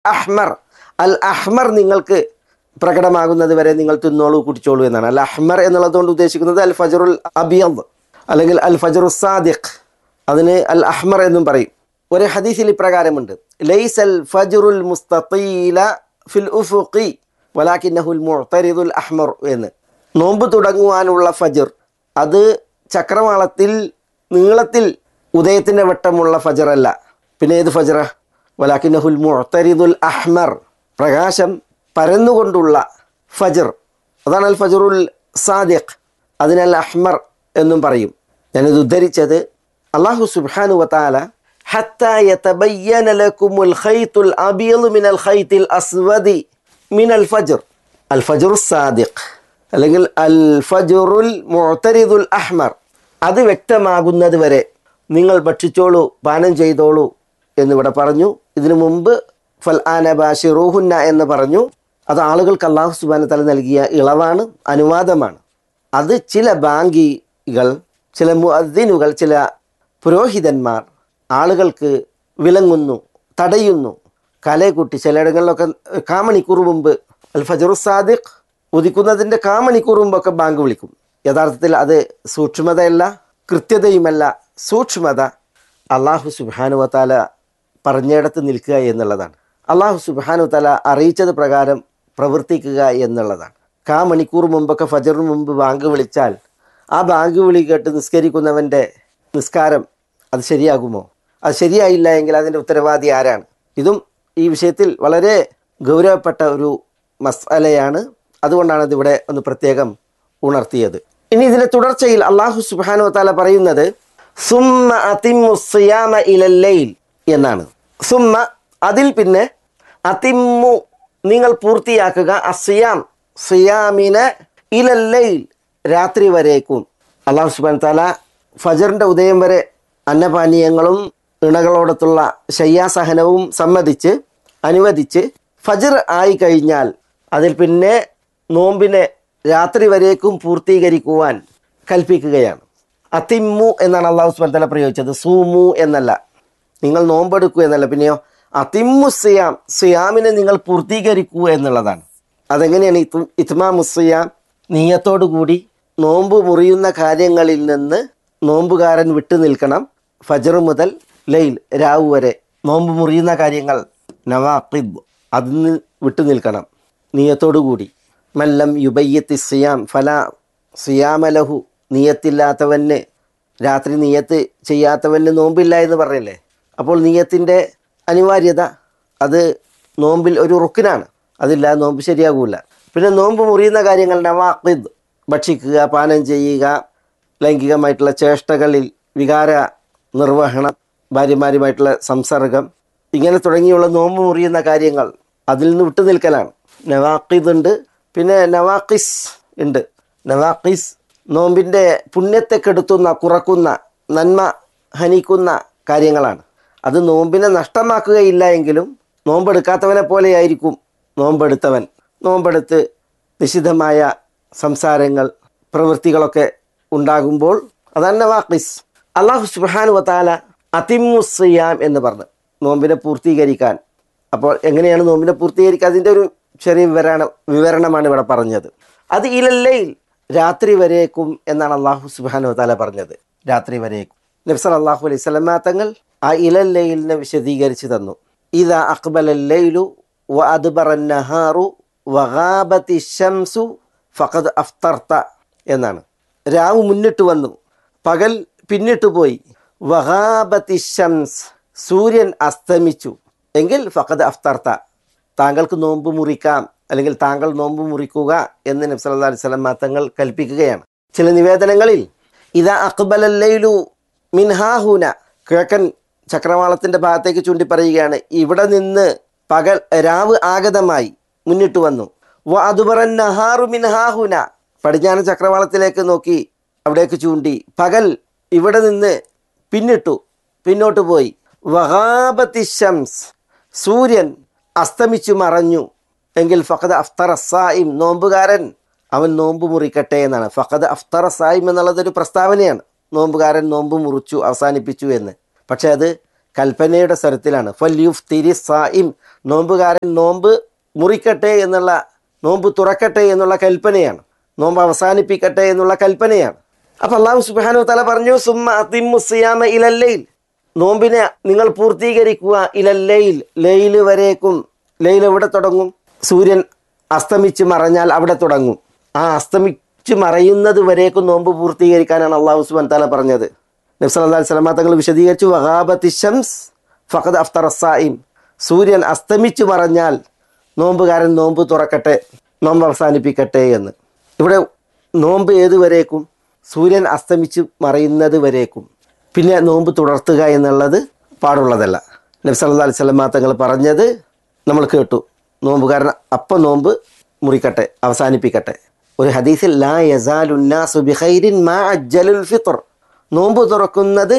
അഹ്മർ അൽ അഹ്മർ നിങ്ങൾക്ക് പ്രകടമാകുന്നത് വരെ നിങ്ങൾ തിന്നോളൂ കുടിച്ചോളൂ എന്നാണ് അൽ അഹ്മർ എന്നുള്ളതുകൊണ്ട് ഉദ്ദേശിക്കുന്നത് അൽ ഫജറുൽ അബിയദ് അല്ലെങ്കിൽ അൽ ഫജറു സാദിഖ് അതിന് അൽ അഹ്മർ എന്നും പറയും ഒരു ഹദീസിൽ ഇപ്രകാരമുണ്ട് ലൈസ് അൽ ഫജറുൽ മുസ്തീല ഫിൽ ഉഫുഖി വലാക്കിന്നഹുൽ മുഅ്തരിദുൽ അഹ്മർ എന്ന് നോമ്പ് തുടങ്ങുവാനുള്ള ഫജർ അത് ചക്രവാളത്തിൽ നീളത്തിൽ ഉദയത്തിൻ്റെ വട്ടമുള്ള ഫജറല്ല പിന്നെ ഏത് ഫജറ വലാക്കിന്നഹുൽ മുഅ്തരിദുൽ അഹ്മർ പ്രകാശം പരന്നുകൊണ്ടുള്ള ഫജർ അതാണ് അൽ ഫജറുൽ സാദിഖ് അതിനാൽ അഹ്മർ എന്നും പറയും ഞാനിത് ഉദ്ധരിച്ചത് അള്ളാഹു സുബ്ഹാനു വതാല حتى يتبين لكم الخيط الأبيض من الخيط الأسود من الفجر الفجر الصادق അല്ലെങ്കിൽ അൽ ഫജറുൽ മുഅ്തരിദുൽ അഹ്മർ അത് വ്യക്തമാകുന്നത് വരെ നിങ്ങൾ ഭക്ഷിച്ചോളൂ പാനം ചെയ്തോളൂ എന്നിവിടെ പറഞ്ഞു ഇതിനു മുമ്പ് ഫൽ ആന ബാഷിറൂഹുന്ന എന്ന് പറഞ്ഞു അത് ആളുകൾക്ക് അള്ളാഹു സുബാന തല നൽകിയ ഇളവാണ് അനുവാദമാണ് അത് ചില ബാങ്കികൾ ചില മുഅദ്ദിനുകൾ ചില പുരോഹിതന്മാർ ആളുകൾക്ക് വിലങ്ങുന്നു തടയുന്നു കലയെക്കുട്ടി ചിലയിടങ്ങളിലൊക്കെ കാമണിക്കൂർ മുമ്പ് അൽ ഫജറു സാദിഖ് ഉദിക്കുന്നതിൻ്റെ കാമണിക്കൂർ മുമ്പൊക്കെ ബാങ്ക് വിളിക്കും യഥാർത്ഥത്തിൽ അത് സൂക്ഷ്മതയല്ല കൃത്യതയുമല്ല സൂക്ഷ്മത അള്ളാഹു സുബാനുവത്താല പറഞ്ഞിടത്ത് നിൽക്കുക എന്നുള്ളതാണ് അള്ളാഹു സുബാനുവത്താല അറിയിച്ചത് പ്രകാരം പ്രവർത്തിക്കുക എന്നുള്ളതാണ് കാ മണിക്കൂർ മുമ്പൊക്കെ ഫജറിന് മുമ്പ് ബാങ്ക് വിളിച്ചാൽ ആ ബാങ്ക് വിളി കേട്ട് നിസ്കരിക്കുന്നവൻ്റെ നിസ്കാരം അത് ശരിയാകുമോ അത് ശരിയായില്ല എങ്കിൽ അതിൻ്റെ ഉത്തരവാദി ആരാണ് ഇതും ഈ വിഷയത്തിൽ വളരെ ഗൗരവപ്പെട്ട ഒരു മസാലയാണ് അതുകൊണ്ടാണ് ഇതിവിടെ ഒന്ന് പ്രത്യേകം ഉണർത്തിയത് ഇനി ഇതിൻ്റെ തുടർച്ചയിൽ അള്ളാഹു സുബാനു താല പറയുന്നത് സുമ്മ അതിമ്മു സിയാമ ഇലല്ലയിൽ എന്നാണ് സുമ്മ അതിൽ പിന്നെ അതിമ്മു നിങ്ങൾ പൂർത്തിയാക്കുക അസിയാം സിയാമിന് ഇലല്ലയിൽ രാത്രി വരേക്കും അള്ളാഹു സുബാൻ താല ഫജറിൻ്റെ ഉദയം വരെ അന്നപാനീയങ്ങളും ഇണകളോടത്തുള്ള ശയ്യാസഹനവും സമ്മതിച്ച് അനുവദിച്ച് ഫജർ ആയി കഴിഞ്ഞാൽ അതിൽ പിന്നെ നോമ്പിനെ രാത്രി വരേക്കും പൂർത്തീകരിക്കുവാൻ കൽപ്പിക്കുകയാണ് അതിമ്മു എന്നാണ് അള്ളാഹു സുബാൻ തല പ്രയോഗിച്ചത് സൂമു എന്നല്ല നിങ്ങൾ നോമ്പെടുക്കൂ എന്നല്ല പിന്നെയോ അതിമ്മു സിയാം സിയാമിനെ നിങ്ങൾ പൂർത്തീകരിക്കൂ എന്നുള്ളതാണ് അതെങ്ങനെയാണ് ഇത്ത് ഇത്മാമു സിയാം നീയത്തോടു കൂടി നോമ്പ് മുറിയുന്ന കാര്യങ്ങളിൽ നിന്ന് നോമ്പുകാരൻ വിട്ടു നിൽക്കണം ഫജർ മുതൽ ലൈൽ രാവ് വരെ നോമ്പ് മുറിയുന്ന കാര്യങ്ങൾ നവാഖിബ് അതിന് വിട്ടു നിൽക്കണം നീയത്തോടു കൂടി മല്ലം യുബയ്യത്തി സിയാം ഫല സിയാമലഹു നീയത്തില്ലാത്തവന് രാത്രി നീയത്ത് ചെയ്യാത്തവന് നോമ്പില്ല എന്ന് പറഞ്ഞില്ലേ അപ്പോൾ നീയത്തിൻ്റെ അനിവാര്യത അത് നോമ്പിൽ ഒരു റുക്കിനാണ് അതില്ലാതെ നോമ്പ് ശരിയാകൂല പിന്നെ നോമ്പ് മുറിയുന്ന കാര്യങ്ങൾ നവാഖിദ് ഭക്ഷിക്കുക പാനം ചെയ്യുക ലൈംഗികമായിട്ടുള്ള ചേഷ്ടകളിൽ വികാര നിർവഹണം ഭാര്യമാരുമായിട്ടുള്ള സംസർഗം ഇങ്ങനെ തുടങ്ങിയുള്ള നോമ്പ് മുറിയുന്ന കാര്യങ്ങൾ അതിൽ നിന്ന് വിട്ടു നിൽക്കലാണ് നവാഖിദ് ഉണ്ട് പിന്നെ നവാഖിസ് ഉണ്ട് നവാഖിസ് നോമ്പിൻ്റെ പുണ്യത്തെ കെടുത്തുന്ന കുറക്കുന്ന നന്മ ഹനിക്കുന്ന കാര്യങ്ങളാണ് അത് നോമ്പിനെ നഷ്ടമാക്കുകയില്ല എങ്കിലും നോമ്പെടുക്കാത്തവനെ പോലെയായിരിക്കും നോമ്പെടുത്തവൻ നോമ്പെടുത്ത് നിഷിദ്ധമായ സംസാരങ്ങൾ പ്രവൃത്തികളൊക്കെ ഉണ്ടാകുമ്പോൾ അതാണ് നവാഖിസ് അള്ളാഹു സുബാനു വത്താല അതിമുസിയാം എന്ന് പറഞ്ഞു നോമ്പിനെ പൂർത്തീകരിക്കാൻ അപ്പോൾ എങ്ങനെയാണ് നോമ്പിനെ പൂർത്തീകരിക്കുക അതിൻ്റെ ഒരു ചെറിയ വിവരണ വിവരണമാണ് ഇവിടെ പറഞ്ഞത് അത് ഇലല്ലയിൽ രാത്രി വരേക്കും എന്നാണ് അള്ളാഹു സുബാനു വത്താല പറഞ്ഞത് രാത്രി വരേക്കും നബ്സൽ അള്ളാഹു അലൈഹി സ്വലമാ തങ്ങൾ ആ ഇലല്ലയിലിനെ വിശദീകരിച്ച് തന്നു ഇതാ അക്ബലല്ലയിലു വ അദ്ബറന്നഹാറു വഗാബത്തി ഷംസു ഫഖദ് അഫ്തർത്ത എന്നാണ് രാവ് മുന്നിട്ട് വന്നു പകൽ പിന്നിട്ട് പോയി വഹാബത്തി ഷംസ് സൂര്യൻ അസ്തമിച്ചു എങ്കിൽ ഫഖദ് അഫ്തർത്ത താങ്കൾക്ക് നോമ്പ് മുറിക്കാം അല്ലെങ്കിൽ താങ്കൾ നോമ്പ് മുറിക്കുക എന്ന് നബി സല്ലല്ലാഹു അലൈഹി വസല്ലം തങ്ങൾ കൽപ്പിക്കുകയാണ് ചില നിവേദനങ്ങളിൽ ഇതാ അക്ബലല്ലൈലു മിൻഹാഹൂന കിഴക്കൻ ചക്രവാളത്തിൻ്റെ ഭാഗത്തേക്ക് ചൂണ്ടി പറയുകയാണ് ഇവിടെ നിന്ന് പകൽ രാവ് ആഗതമായി മുന്നിട്ട് വന്നു വ അതുപറൻ നഹാറു മിൻഹാഹുന പടിഞ്ഞാറൻ ചക്രവാളത്തിലേക്ക് നോക്കി അവിടേക്ക് ചൂണ്ടി പകൽ ഇവിടെ നിന്ന് പിന്നിട്ടു പിന്നോട്ട് പോയി വഹാബത്തി ഷംസ് സൂര്യൻ അസ്തമിച്ചു മറഞ്ഞു എങ്കിൽ ഫഖദ് അഫ്തർ സായിം നോമ്പുകാരൻ അവൻ നോമ്പ് മുറിക്കട്ടെ എന്നാണ് ഫഖദ് അഫ്തർ സായിം എന്നുള്ളത് ഒരു പ്രസ്താവനയാണ് നോമ്പുകാരൻ നോമ്പ് മുറിച്ചു അവസാനിപ്പിച്ചു എന്ന് പക്ഷേ അത് കൽപ്പനയുടെ സ്വരത്തിലാണ് ഫല്യുഫ് തിരി സായിം നോമ്പുകാരൻ നോമ്പ് മുറിക്കട്ടെ എന്നുള്ള നോമ്പ് തുറക്കട്ടെ എന്നുള്ള കൽപ്പനയാണ് നോമ്പ് അവസാനിപ്പിക്കട്ടെ എന്നുള്ള കൽപ്പനയാണ് അപ്പം അള്ളാഹു സുബാനു തല പറഞ്ഞു സുമ്മ അതിമു സിയാമ ഇലല്ലയിൽ നോമ്പിനെ നിങ്ങൾ പൂർത്തീകരിക്കുക ഇലല്ലയിൽ ലെയിൽ വരേക്കും ലെയിൽ എവിടെ തുടങ്ങും സൂര്യൻ അസ്തമിച്ച് മറഞ്ഞാൽ അവിടെ തുടങ്ങും ആ അസ്തമിച്ച് മറയുന്നത് വരേക്കും നോമ്പ് പൂർത്തീകരിക്കാനാണ് അള്ളാഹു സുബാൻ തല പറഞ്ഞത് നബ്സല്ലാ സ്വലമ തങ്ങൾ വിശദീകരിച്ചു വഹാബത്തി ഷംസ് ഫഖദ് അഫ്തർ സായിം സൂര്യൻ അസ്തമിച്ച് മറഞ്ഞാൽ നോമ്പുകാരൻ നോമ്പ് തുറക്കട്ടെ നോമ്പ് അവസാനിപ്പിക്കട്ടെ എന്ന് ഇവിടെ നോമ്പ് ഏതുവരേക്കും സൂര്യൻ അസ്തമിച്ച് മറയുന്നത് വരേക്കും പിന്നെ നോമ്പ് തുടർത്തുക എന്നുള്ളത് പാടുള്ളതല്ല നബി സല്ലല്ലാഹു അലൈഹി വസല്ലമ തങ്ങൾ പറഞ്ഞത് നമ്മൾ കേട്ടു നോമ്പുകാരൻ അപ്പം നോമ്പ് മുറിക്കട്ടെ അവസാനിപ്പിക്കട്ടെ ഒരു ഹദീസിൽ ലാ യസാലുന്നാസു ബിഖൈരിൻ മാ അജ്ജലുൽ ഫിത്ർ നോമ്പ് തുറക്കുന്നത്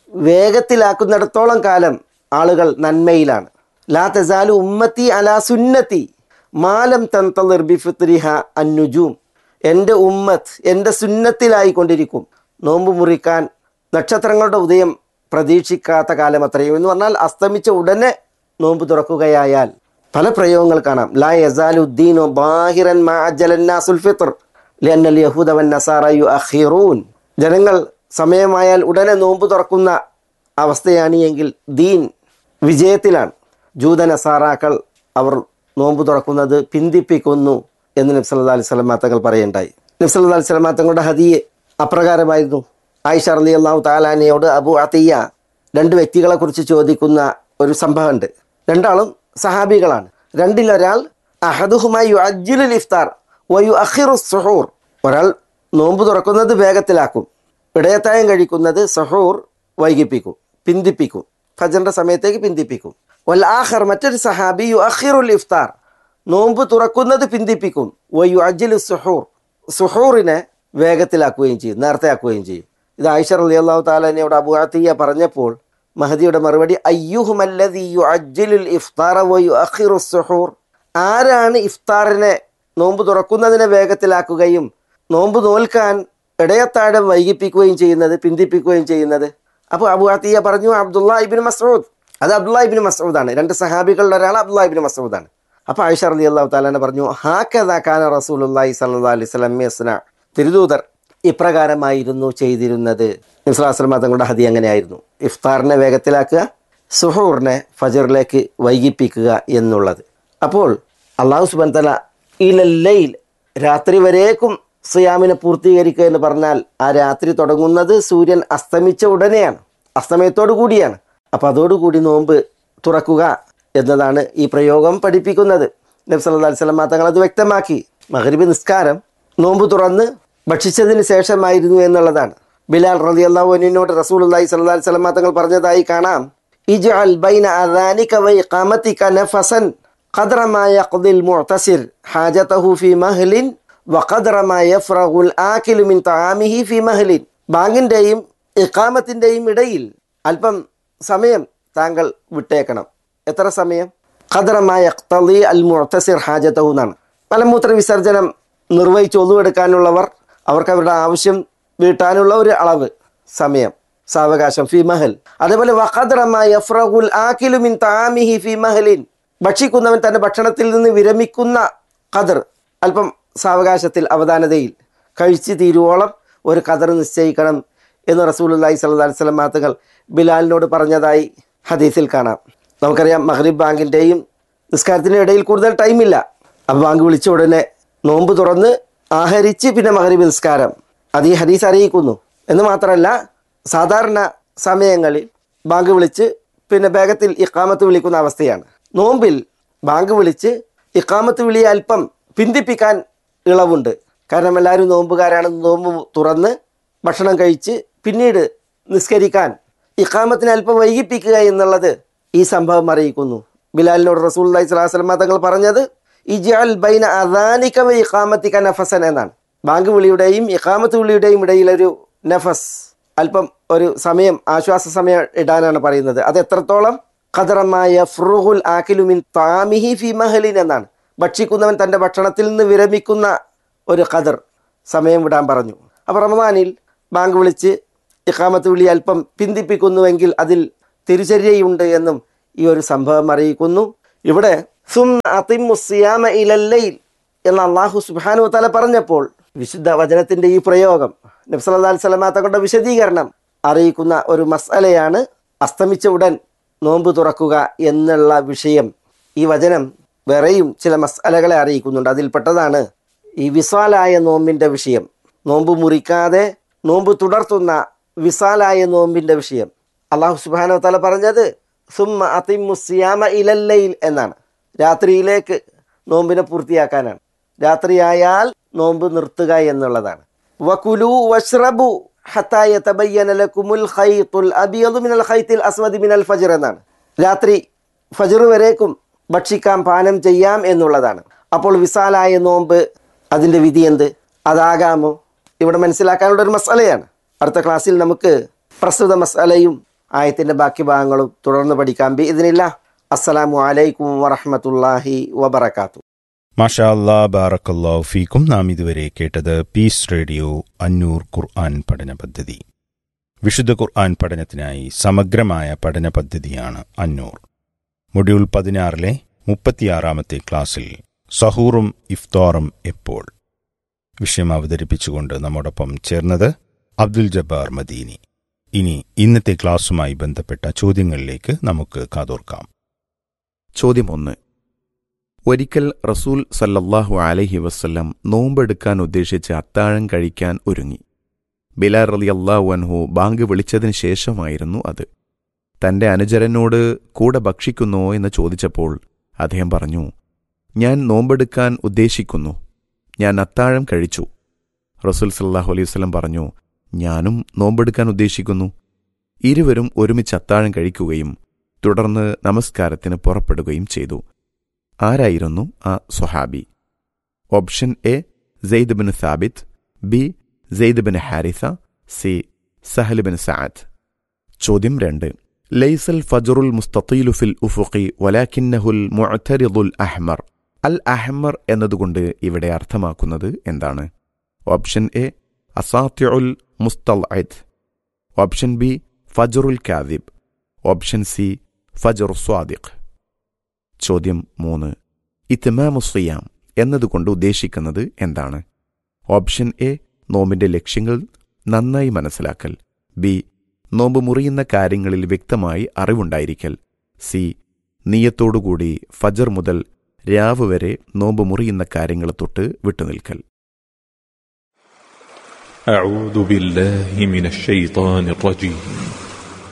വേഗത്തിലാക്കുന്നിടത്തോളം കാലം ആളുകൾ നന്മയിലാണ് ലാ തസാലു ഉമ്മത്തി അലാ സുന്നത്തി മാലം തന്തളിർ ബിഫിത്രിഹ അന്നുജൂം എൻ്റെ ഉമ്മത്ത് എൻ്റെ സുന്നത്തിലായിക്കൊണ്ടിരിക്കും നോമ്പ് മുറിക്കാൻ നക്ഷത്രങ്ങളുടെ ഉദയം പ്രതീക്ഷിക്കാത്ത കാലം അത്രയും എന്ന് പറഞ്ഞാൽ അസ്തമിച്ച ഉടനെ നോമ്പ് തുറക്കുകയായാൽ പല പ്രയോഗങ്ങൾ കാണാം ലാ യസാലുദ്ദീനു ബാഹിറൻ മാ അജ്ജലന്നാസുൽ ഫിത്ർ ലിഅന്നൽ യഹൂദ വൻ നസാറ യുഅഖിറൂൻ ജനങ്ങൾ സമയമായാൽ ഉടനെ നോമ്പ് തുറക്കുന്ന അവസ്ഥയാണ് എങ്കിൽ ദീൻ വിജയത്തിലാണ് ജൂത നസാറാക്കൾ അവർ നോമ്പ് തുറക്കുന്നത് പിന്തിപ്പിക്കുന്നു എന്ന് നബ്സല്ലാ അലൈഹി സ്വലമാ തങ്ങൾ പറയുണ്ടായി നബ്സല്ലാ അലൈഹി സ്വലമാ തങ്ങളുടെ ഹദിയെ അപ്രകാരമായിരുന്നു ആയിഷ അലി അള്ളാഹു താലാനയോട് അബു അത്തിയ രണ്ട് വ്യക്തികളെ കുറിച്ച് ചോദിക്കുന്ന ഒരു സംഭവമുണ്ട് രണ്ടാളും സഹാബികളാണ് രണ്ടിലൊരാൾ അഹദുഹുമായി യു അജ്ജുലുൽ ഇഫ്താർ വയു അഖിറു സുഹൂർ ഒരാൾ നോമ്പ് തുറക്കുന്നത് വേഗത്തിലാക്കും ഇടയത്തായം കഴിക്കുന്നത് സഹൂർ വൈകിപ്പിക്കും പിന്തിപ്പിക്കും ഫജറിന്റെ സമയത്തേക്ക് പിന്തിപ്പിക്കും വൽ ആഖർ മറ്റൊരു സഹാബി യു അഖിറുൽ ഇഫ്താർ നോമ്പ് തുറക്കുന്നത് പിന്തിപ്പിക്കും വയു അജ്ജലു സുഹൂർ സുഹൂറിനെ വേഗത്തിലാക്കുകയും ചെയ്യും നേരത്തെ ആക്കുകയും ചെയ്യും ഇത് ആയിഷ അലി അള്ളാഹു താലാനയോട് അബു അത്തിയ പറഞ്ഞപ്പോൾ മഹദിയുടെ മറുപടി അയ്യുഹുമല്ലദി യു അജ്ജലുൽ ഇഫ്താറ വയു അഖിറു സുഹൂർ ആരാണ് ഇഫ്താറിനെ നോമ്പ് തുറക്കുന്നതിനെ വേഗത്തിലാക്കുകയും നോമ്പ് നോൽക്കാൻ ഇടയത്താഴം വൈകിപ്പിക്കുകയും ചെയ്യുന്നത് പിന്തിപ്പിക്കുകയും ചെയ്യുന്നത് അപ്പോൾ അബു അത്തിയ പറഞ്ഞു അബ്ദുള്ള ഇബിൻ മസൂദ് അത് അബ്ദുള്ള ഇബിൻ മസൂദാണ് രണ്ട് സഹാബികളുടെ ഒരാൾ അബ്ദുള്ള ഇബിൻ മസൂദാണ് അപ്പോൾ ആയിഷ റലി അള്ളാഹു താലാനെ പറഞ്ഞു ഹാക്കദാ ഖാന റസൂലുല്ലാഹി സല്ലല്ലാഹു അലൈഹി വസല്ലം യസ്ന തിരുദൂതർ ഇപ്രകാരമായിരുന്നു ചെയ്തിരുന്നത് നിസ്ലാസ്ലമ തങ്ങളുടെ ഹതി അങ്ങനെയായിരുന്നു ഇഫ്താറിനെ വേഗത്തിലാക്കുക സുഹൂറിനെ ഫജറിലേക്ക് വൈകിപ്പിക്കുക എന്നുള്ളത് അപ്പോൾ അള്ളാഹു സുബൻ തല ഇലല്ലയിൽ രാത്രി വരേക്കും സിയാമിനെ പൂർത്തീകരിക്കുക എന്ന് പറഞ്ഞാൽ ആ രാത്രി തുടങ്ങുന്നത് സൂര്യൻ അസ്തമിച്ച ഉടനെയാണ് അസ്തമയത്തോടു കൂടിയാണ് അപ്പോൾ അതോടുകൂടി നോമ്പ് തുറക്കുക എന്നതാണ് ഈ പ്രയോഗം പഠിപ്പിക്കുന്നത് നബി സല്ലല്ലാഹു അലൈഹി വസല്ലം തങ്ങൾ അത് വ്യക്തമാക്കി മഗ്രിബ് നിസ്കാരം നോമ്പ് തുറന്ന് ഭക്ഷിച്ചതിന് ശേഷമായിരുന്നു എന്നുള്ളതാണ് ബിലാൽ റളിയല്ലാഹു അൻഹുവിനോട് റസൂലുള്ളാഹി സ്വല്ലല്ലാഹു അലൈഹി വസല്ലം തങ്ങൾ പറഞ്ഞതായി കാണാം ഇജ്അൽ ബൈന അദാനിക വ ഇഖാമതിക നഫസൻ ഖദ്റ മാ യഖ്ദിൽ മുഅ്തസിർ ഹാജതഹു ഫി മഹ്ലിൻ വ ഖദ്റ മാ യഫ്റഗുൽ ആകിലു മിൻ തആമിഹി ഫി മഹ്ലിൻ ബാങ്കിൻ്റെയും ഇഖാമത്തിൻ്റെയും ഇടയിൽ അല്പം സമയം താങ്കൾ വിട്ടേക്കണം എത്ര സമയം ഖദറമായ യഖ്തളി അൽ മുഅ്തസിർ ഹാജതഹു എന്നാണ് മലമൂത്ര വിസർജനം നിർവഹിച്ച് ഒന്നുവെടുക്കാനുള്ളവർ അവർക്ക് അവരുടെ ആവശ്യം വീട്ടാനുള്ള ഒരു അളവ് സമയം സാവകാശം ഫി മഹൽ അതേപോലെ വഖദറമായ യഫ്റഗുൽ ആകിലു മിൻ തആമിഹി ഫി മഹലിൻ ഭക്ഷിക്കുന്നവൻ തന്റെ ഭക്ഷണത്തിൽ നിന്ന് വിരമിക്കുന്ന ഖദർ അല്പം സാവകാശത്തിൽ അവധാനതയിൽ കഴിച്ചു തീരുവോളം ഒരു ഖദർ നിശ്ചയിക്കണം എന്ന് റസൂലുള്ളാഹി സ്വല്ലല്ലാഹി അലൈഹി വസല്ലം മാത്തുകൾ ബിലാലിനോട് പറഞ്ഞതായി ഹദീസിൽ കാണാം നമുക്കറിയാം മഗ്രിബ് ബാങ്കിൻ്റെയും നിസ്കാരത്തിൻ്റെ ഇടയിൽ കൂടുതൽ ടൈമില്ല അപ്പോൾ ബാങ്ക് വിളിച്ച ഉടനെ നോമ്പ് തുറന്ന് ആഹരിച്ച് പിന്നെ മഗ്രിബ് നിസ്കാരം അത് ഈ ഹദീസ് അറിയിക്കുന്നു എന്ന് മാത്രമല്ല സാധാരണ സമയങ്ങളിൽ ബാങ്ക് വിളിച്ച് പിന്നെ വേഗത്തിൽ ഇക്കാമത്ത് വിളിക്കുന്ന അവസ്ഥയാണ് നോമ്പിൽ ബാങ്ക് വിളിച്ച് ഇക്കാമത്ത് വിളി അല്പം പിന്തിപ്പിക്കാൻ ഇളവുണ്ട് കാരണം എല്ലാവരും നോമ്പുകാരാണ് നോമ്പ് തുറന്ന് ഭക്ഷണം കഴിച്ച് പിന്നീട് നിസ്കരിക്കാൻ ഇഖാമത്തിന് അല്പം വൈകിപ്പിക്കുക എന്നുള്ളത് ഈ സംഭവം അറിയിക്കുന്നു ബിലാലിനോട് റസൂൽ അലൈഹി സ്വലാസ്ലമ തങ്ങൾ പറഞ്ഞത് ഇജാൽ ബൈന അദാനിക വ ഇഖാമത്തിക നഫസൻ എന്നാണ് ബാങ്ക് വിളിയുടെയും ഇഖാമത്ത് വിളിയുടെയും ഇടയിൽ ഒരു നഫസ് അല്പം ഒരു സമയം ആശ്വാസ സമയം ഇടാനാണ് പറയുന്നത് അത് എത്രത്തോളം ഖദറമായ ഫ്രുഹുൽ ആക്കിലുമിൻ താമിഹി ഫി മഹലിൻ എന്നാണ് ഭക്ഷിക്കുന്നവൻ തൻ്റെ ഭക്ഷണത്തിൽ നിന്ന് വിരമിക്കുന്ന ഒരു ഖദർ സമയം വിടാൻ പറഞ്ഞു അപ്പോൾ റമദാനിൽ ബാങ്ക് വിളിച്ച് ഇഖാമത്ത് വിളി അല്പം പിന്തിപ്പിക്കുന്നുവെങ്കിൽ അതിൽ തിരുചര്യയുണ്ട് എന്നും ഈ ഒരു സംഭവം അറിയിക്കുന്നു ഇവിടെ സും അതിമുസിയാമ ഇലല്ലയിൽ എന്ന് അള്ളാഹു സുബാനു തല പറഞ്ഞപ്പോൾ വിശുദ്ധ വചനത്തിന്റെ ഈ പ്രയോഗം നബ്സല്ലാ സ്വലമാ തങ്ങളുടെ വിശദീകരണം അറിയിക്കുന്ന ഒരു മസലയാണ് അസ്തമിച്ച ഉടൻ നോമ്പ് തുറക്കുക എന്നുള്ള വിഷയം ഈ വചനം വേറെയും ചില മസാലകളെ അറിയിക്കുന്നുണ്ട് അതിൽപ്പെട്ടതാണ് ഈ വിസാലായ നോമ്പിൻ്റെ വിഷയം നോമ്പ് മുറിക്കാതെ നോമ്പ് തുടർത്തുന്ന വിസാലായ നോമ്പിൻ്റെ വിഷയം അള്ളാഹു സുബാനോ തല പറഞ്ഞത് സുമ്മ അതിമുസിയാമ ഇലല്ലയിൽ എന്നാണ് രാത്രിയിലേക്ക് നോമ്പിനെ പൂർത്തിയാക്കാനാണ് രാത്രിയായാൽ നോമ്പ് നിർത്തുക എന്നുള്ളതാണ് വകുലു വഷ്റബു ഹത്തായ തബയ്യനലക്കുമുൽ ഖൈത്തുൽ അബിയദു മിനൽ ഖൈത്തിൽ അസ്വദി മിനൽ ഫജർ എന്നാണ് രാത്രി ഫജർ വരേക്കും ഭക്ഷിക്കാം പാനം ചെയ്യാം എന്നുള്ളതാണ് അപ്പോൾ വിശാലായ നോമ്പ് അതിൻ്റെ വിധി എന്ത് അതാകാമോ ഇവിടെ മനസ്സിലാക്കാനുള്ള ഒരു മസാലയാണ് അടുത്ത ക്ലാസ്സിൽ നമുക്ക് പ്രസ്തുത മസാലയും ആയത്തിൻ്റെ ബാക്കി ഭാഗങ്ങളും തുടർന്ന് പഠിക്കാം ബി ഇതിനില്ല അസ്സലാമു അലൈക്കും വറഹമത്തല്ലാഹി വബർക്കാത്തു മാഷാ അല്ലാ ബാറക്കല്ലാ ഫീക്കും നാം ഇതുവരെ കേട്ടത് പീസ് റേഡിയോ അന്നൂർ ഖുർആൻ പഠന പദ്ധതി വിശുദ്ധ ഖുർആൻ പഠനത്തിനായി സമഗ്രമായ പഠന പദ്ധതിയാണ് അന്നൂർ മൊഡ്യൂൾ പതിനാറിലെ മുപ്പത്തിയാറാമത്തെ ക്ലാസ്സിൽ സഹൂറും ഇഫ്താറും എപ്പോൾ വിഷയം അവതരിപ്പിച്ചുകൊണ്ട് നമ്മോടൊപ്പം ചേർന്നത് അബ്ദുൽ ജബ്ബാർ മദീനി ഇനി ഇന്നത്തെ ക്ലാസ്സുമായി ബന്ധപ്പെട്ട ചോദ്യങ്ങളിലേക്ക് നമുക്ക് കാതോർക്കാം ചോദ്യം ഒന്ന് ഒരിക്കൽ റസൂൽ സല്ലല്ലാഹു അലൈഹി വസ്ല്ലം നോമ്പെടുക്കാൻ ഉദ്ദേശിച്ച് അത്താഴം കഴിക്കാൻ ഒരുങ്ങി ബിലാൽ റലി അള്ളാഹു അൻഹു ബാങ്ക് വിളിച്ചതിന് ശേഷമായിരുന്നു അത് തന്റെ അനുചരനോട് കൂടെ ഭക്ഷിക്കുന്നോ എന്ന് ചോദിച്ചപ്പോൾ അദ്ദേഹം പറഞ്ഞു ഞാൻ നോമ്പെടുക്കാൻ ഉദ്ദേശിക്കുന്നു ഞാൻ അത്താഴം കഴിച്ചു റസൂൽ സല്ലാഹു അലൈഹി വസ്ലം പറഞ്ഞു ഞാനും നോമ്പെടുക്കാൻ ഉദ്ദേശിക്കുന്നു ഇരുവരും ഒരുമിച്ച് അത്താഴം കഴിക്കുകയും തുടർന്ന് നമസ്കാരത്തിന് പുറപ്പെടുകയും ചെയ്തു ആരായിരുന്നു ആ സ്വഹാബി option A Zaid bin Sabit B Zaid bin Haritha C Sahl bin Saad ചോദ്യം രണ്ട് ലൈസൽ ഫജറുൽ മുസ്തീലു ഫിൽ ഉഫുഖി വലാക്കിന്നഹുൽ മുഅ്തരിദുൽ അഹ്മർ അൽ അഹ്മർ എന്നതുകൊണ്ട് ഇവിടെ അർത്ഥമാക്കുന്നത് എന്താണ് ഓപ്ഷൻ എ അസാത്യുൽ മുസ്തൽഇദ് ഓപ്ഷൻ ബി ഫജറുൽ കാദിബ് ഓപ്ഷൻ സി ഫജർ സ്വാദിഖ് ചോദ്യം മൂന്ന് ഇത്മാമുസിയാം എന്നതുകൊണ്ട് ഉദ്ദേശിക്കുന്നത് എന്താണ് ഓപ്ഷൻ എ നോമ്പിന്റെ ലക്ഷ്യങ്ങൾ നന്നായി മനസ്സിലാക്കൽ ബി നോമ്പ് മുറിയുന്ന കാര്യങ്ങളിൽ വ്യക്തമായി അറിവുണ്ടായിരിക്കൽ സി നീയത്തോടുകൂടി ഫജർ മുതൽ രാവ് വരെ നോമ്പ് മുറിയുന്ന കാര്യങ്ങൾ തൊട്ട് വിട്ടുനിൽക്കൽ أعوذ بالله من الشيطان الرجيم